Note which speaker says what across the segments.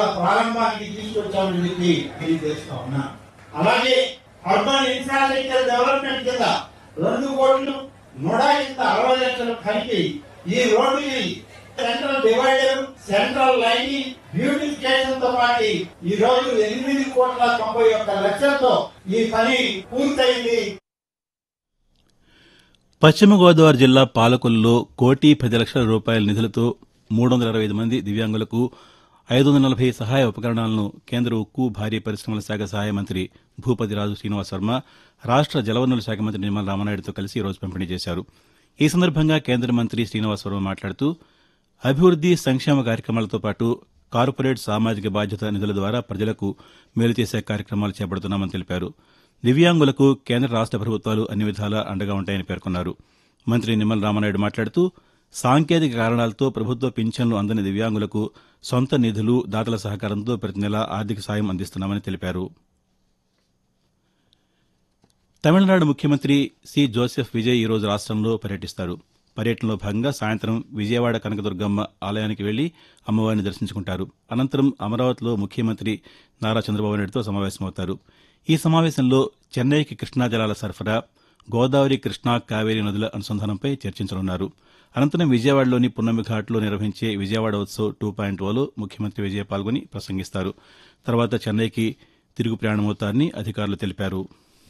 Speaker 1: ప్రారంభానికి తీసుకొచ్చామని చెప్పి తెలియజేస్తా ఉన్నా అలాగే అర్బన్ ఇన్ఫ్రాస్ట్రక్చర్ డెవలప్మెంట్ కింద రెండు కోట్లు నూట ఇంత అరవై లక్షలు కలిపి ఈ రోడ్డుని central divider central lining beautification తో పాటు ఈ రోజు ఎనిమిది కోట్ల తొంభై ఒక్క లక్షలతో ఈ పని పూర్తయింది
Speaker 2: పశ్చిమ గోదావరి జిల్లా పాలకొల్లులో కోటి పది లక్షల రూపాయల నిధులతో మూడు వందల అరవై ఐదు మంది దివ్యాంగులకు ఐదు వందల నలభై సహాయ ఉపకరణాలను కేంద్ర ఉక్కు భారీ పరిశ్రమల శాఖ సహాయ మంత్రి భూపతిరాజు శ్రీనివాస్ వర్మ రాష్ట్ర జలవనరుల శాఖ మంత్రి నిర్మల రామనాయుడుతో కలిసి ఈ రోజు పంపిణీ చేశారు ఈ సందర్భంగా కేంద్ర మంత్రి శ్రీనివాస్ వర్మ మాట్లాడుతూ అభివృద్ది సంక్షేమ కార్యక్రమాలతో పాటు కార్పొరేట్ సామాజిక బాధ్యత నిధుల ద్వారా ప్రజలకు మేలు చేసే కార్యక్రమాలు చేపడుతున్నామని తెలిపారు దివ్యాంగులకు కేంద్ర రాష్ట్ర ప్రభుత్వాలు అన్ని విధాలా అండగా ఉంటాయని పేర్కొన్నారు మంత్రి నిమ్మల రామనాయుడు మాట్లాడుతూ సాంకేతిక కారణాలతో ప్రభుత్వ పింఛన్లు అందని దివ్యాంగులకు సొంత నిధులు దాతల సహకారంతో ప్రతి నెలా ఆర్థిక సాయం అందిస్తున్నామని తెలిపారు తమిళనాడు ముఖ్యమంత్రి సి జోసెఫ్ విజయ్ ఈరోజు రాష్ట్రంలో పర్యటిస్తారు పర్యటనలో భాగంగా సాయంత్రం విజయవాడ కనకదుర్గమ్మ ఆలయానికి వెళ్లి అమ్మవారిని దర్శించుకుంటారు అనంతరం అమరావతిలో ముఖ్యమంత్రి నారా చంద్రబాబు నాయుడుతో సమావేశమవుతారు ఈ సమావేశంలో చెన్నైకి కృష్ణా జలాల సరఫరా గోదావరి కృష్ణా కావేరీ నదుల అనుసంధానంపై చర్చించనున్నారు అనంతరం విజయవాడలోని పున్నమి ఘాట్లో నిర్వహించే విజయవాడ ఉత్సవ్ టూ పాయింట్ ఓలో ముఖ్యమంత్రి విజయ్ పాల్గొని ప్రసంగిస్తారు తర్వాత చెన్నైకి తిరుగు ప్రయాణమవుతారని అధికారులు తెలిపారు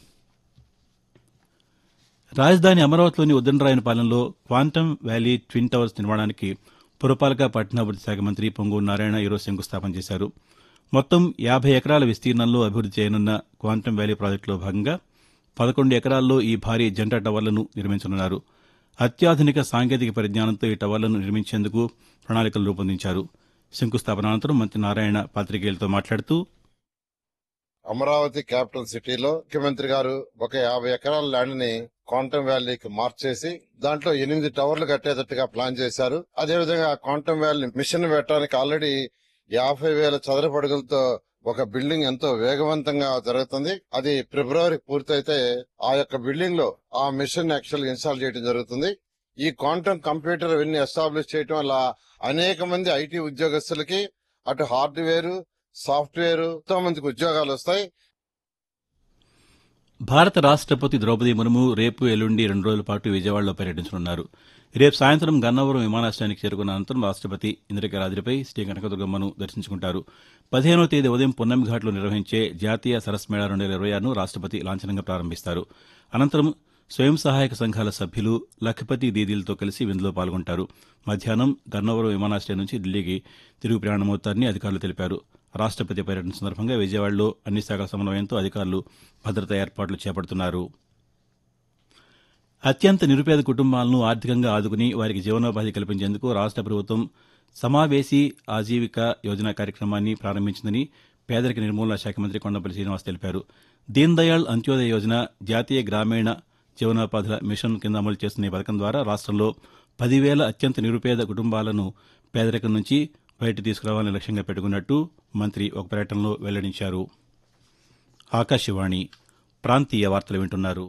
Speaker 2: రాజధాని అమరావతిలోని ఉద్దండరాయనపాలెంలో క్వాంటమ్ వ్యాలీ ట్విన్ టవర్స్ నిర్మాణానికి పురపాలక పట్టణాభివృద్ధి శాఖ మంత్రి పొంగూరు నారాయణ ఈరోజు శంకుస్థాపన చేశారు మొత్తం యాభై ఎకరాల విస్తీర్ణంలో అభివృద్ది చేయనున్న క్వాంటమ్ వ్యాలీ ప్రాజెక్టులో భాగంగా పదకొండు ఎకరాల్లో ఈ భారీ జంట టవర్లను నిర్మించనున్నారు అత్యాధునిక సాంకేతిక పరిజ్ఞానంతో ఈ టవర్లను నిర్మించేందుకు ప్రణాళికలు రూపొందించారు శంకుస్థాపన అనంతరం మంత్రి నారాయణ పాతికేయులతో మాట్లాడుతూ
Speaker 3: అమరావతి క్యాపిటల్ సిటీలో ముఖ్యమంత్రి గారు ఒక యాభై ఎకరాల ల్యాండ్ ని క్వాంటమ్ వ్యాలీకి మార్చేసి దాంట్లో ఎనిమిది టవర్లు కట్టేటట్టుగా ప్లాన్ చేశారు అదేవిధంగా క్వాంటమ్ వ్యాలీ మిషన్ పెట్టడానికి ఆల్రెడీ యాభై వేల చదరపు అడుగులతో ఒక బిల్డింగ్ ఎంతో వేగవంతంగా జరుగుతుంది అది ఫిబ్రవరి పూర్తయితే ఆ యొక్క బిల్డింగ్ లో ఆ మిషన్ యాక్చువల్ ఇన్స్టాల్ చేయడం జరుగుతుంది ఈ క్వాంటమ్ కంప్యూటర్ ఇవన్నీ ఎస్టాబ్లిష్ చేయడం వల్ల అనేక మంది ఐటీ ఉద్యోగస్తులకి అటు హార్డ్వేర్ సాఫ్ట్వేర్ ఎంతో మందికి ఉద్యోగాలు వస్తాయి
Speaker 2: భారత రాష్ట్రపతి ద్రౌపది ముర్ము రేపు ఎల్లుండి రెండు రోజుల పాటు విజయవాడలో పర్యటించనున్నారు రేపు సాయంత్రం గన్నవరం విమానాశ్రయానికి చేరుకున్న అనంతరం రాష్ట్రపతి ఇంద్రకరాద్రిపై శ్రీ కనకదుర్గమ్మను దర్శించుకుంటారు పదిహేనవ తేదీ ఉదయం పున్నమి ఘాట్లో నిర్వహించే జాతీయ సరస్ మేళా రెండు వేల ఇరవై ఆరును రాష్ట్రపతి లాంఛనంగా ప్రారంభిస్తారు అనంతరం స్వయం సహాయక సంఘాల సభ్యులు లఖపతి దీదీలతో కలిసి విందులో పాల్గొంటారు మధ్యాహ్నం గన్నవరం విమానాశ్రయం నుంచి ఢిల్లీకి తిరుగు ప్రయాణమవుతారని అధికారులు తెలిపారు రాష్ట్రపతి పర్యటన సందర్భంగా విజయవాడలో అన్ని శాఖల సమన్వయంతో అధికారులు భద్రతా ఏర్పాట్లు చేపడుతున్నారు అత్యంత నిరుపేద కుటుంబాలను ఆర్థికంగా ఆదుకుని వారికి జీవనోపాధి కల్పించేందుకు రాష్ట్ర ప్రభుత్వం సమావేశీ ఆజీవిక యోజన కార్యక్రమాన్ని ప్రారంభించిందని పేదరిక నిర్మూలన శాఖ మంత్రి కొండపల్లి శ్రీనివాస్ తెలిపారు దీన్ దయాళ్ అంత్యోదయ యోజన జాతీయ గ్రామీణ జీవనోపాధుల మిషన్ కింద అమలు చేస్తున్న ఈ పథకం ద్వారా రాష్ట్రంలో పదివేల అత్యంత నిరుపేద కుటుంబాలను పేదరికం నుంచి బయట తీసుకురావాలని లక్ష్యంగా పెట్టుకున్నట్టు మంత్రి ఒక ప్రకటనలో వెల్లడించారు ఆకాశవాణి ప్రాంతీయ వార్తలు వింటున్నారు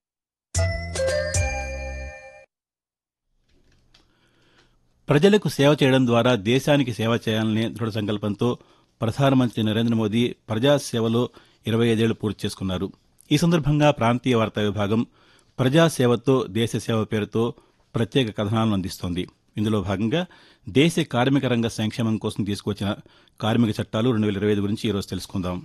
Speaker 2: ప్రజలకు సేవ చేయడం ద్వారా దేశానికి సేవ చేయాలనే దృఢ సంకల్పంతో ప్రధానమంత్రి నరేంద్ర మోదీ ప్రజాసేవలో ఇరవై ఐదేళ్లు పూర్తి చేసుకున్నారు ఈ సందర్భంగా ప్రాంతీయ వార్తా విభాగం ప్రజాసేవతో దేశ సేవ పేరుతో ప్రత్యేక కథనాలను అందిస్తోంది ఇందులో భాగంగా దేశ కార్మిక రంగ సంక్షేమం కోసం తీసుకొచ్చిన కార్మిక చట్టాలు రెండు వేల ఇరవై ఐదు గురించి ఈరోజు తెలుసుకుందాం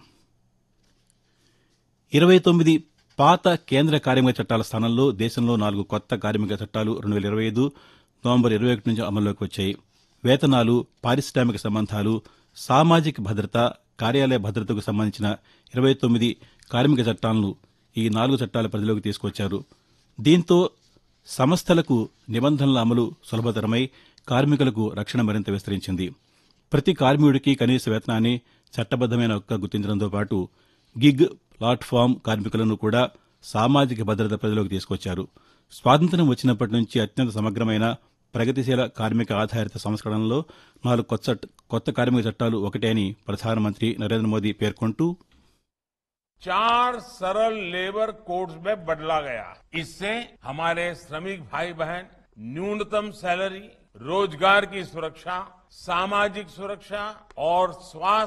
Speaker 2: ఇరవై తొమ్మిది పాత కేంద్ర కార్మిక చట్టాల స్థానంలో దేశంలో నాలుగు కొత్త కార్మిక చట్టాలు రెండు వేల ఇరవై ఐదు నవంబర్ ఇరవై ఒకటి నుంచి అమల్లోకి వచ్చాయి వేతనాలు పారిశ్రామిక సంబంధాలు సామాజిక భద్రత కార్యాలయ భద్రతకు సంబంధించిన ఇరవై తొమ్మిది కార్మిక చట్టాలను ఈ నాలుగు చట్టాల పరిధిలోకి తీసుకొచ్చారు దీంతో సంస్థలకు నిబంధనల అమలు సులభతరమై కార్మికులకు రక్షణ మరింత విస్తరించింది ప్రతి కార్మికుడికి కనీస వేతనాన్ని చట్టబద్దమైన హక్కు గుర్తించడంతో పాటు గిగ్ ప్లాట్ఫామ్ కార్మికులను కూడా సామాజిక భద్రత పరిధిలోకి తీసుకొచ్చారు స్వాతంత్ర్యం వచ్చినప్పటి నుంచి అత్యంత సమగ్రమైన ప్రగతిశీల కార్మిక ఆధారిత సంస్కరణలో నాలుగు కొత్త కొత్త కార్మిక చట్టాలు ఒకటే అని ప్రధానమంత్రి నరేంద్ర మోదీ పేర్కొంటూ
Speaker 4: चार सरल लेबर कोड्स में बदला गया इससे हमारे श्रमिक भाई बहन न्यूनतम सैलरी रोजगार की सुरक्षा सामाजिक सुरक्षा और स्वास्थ्य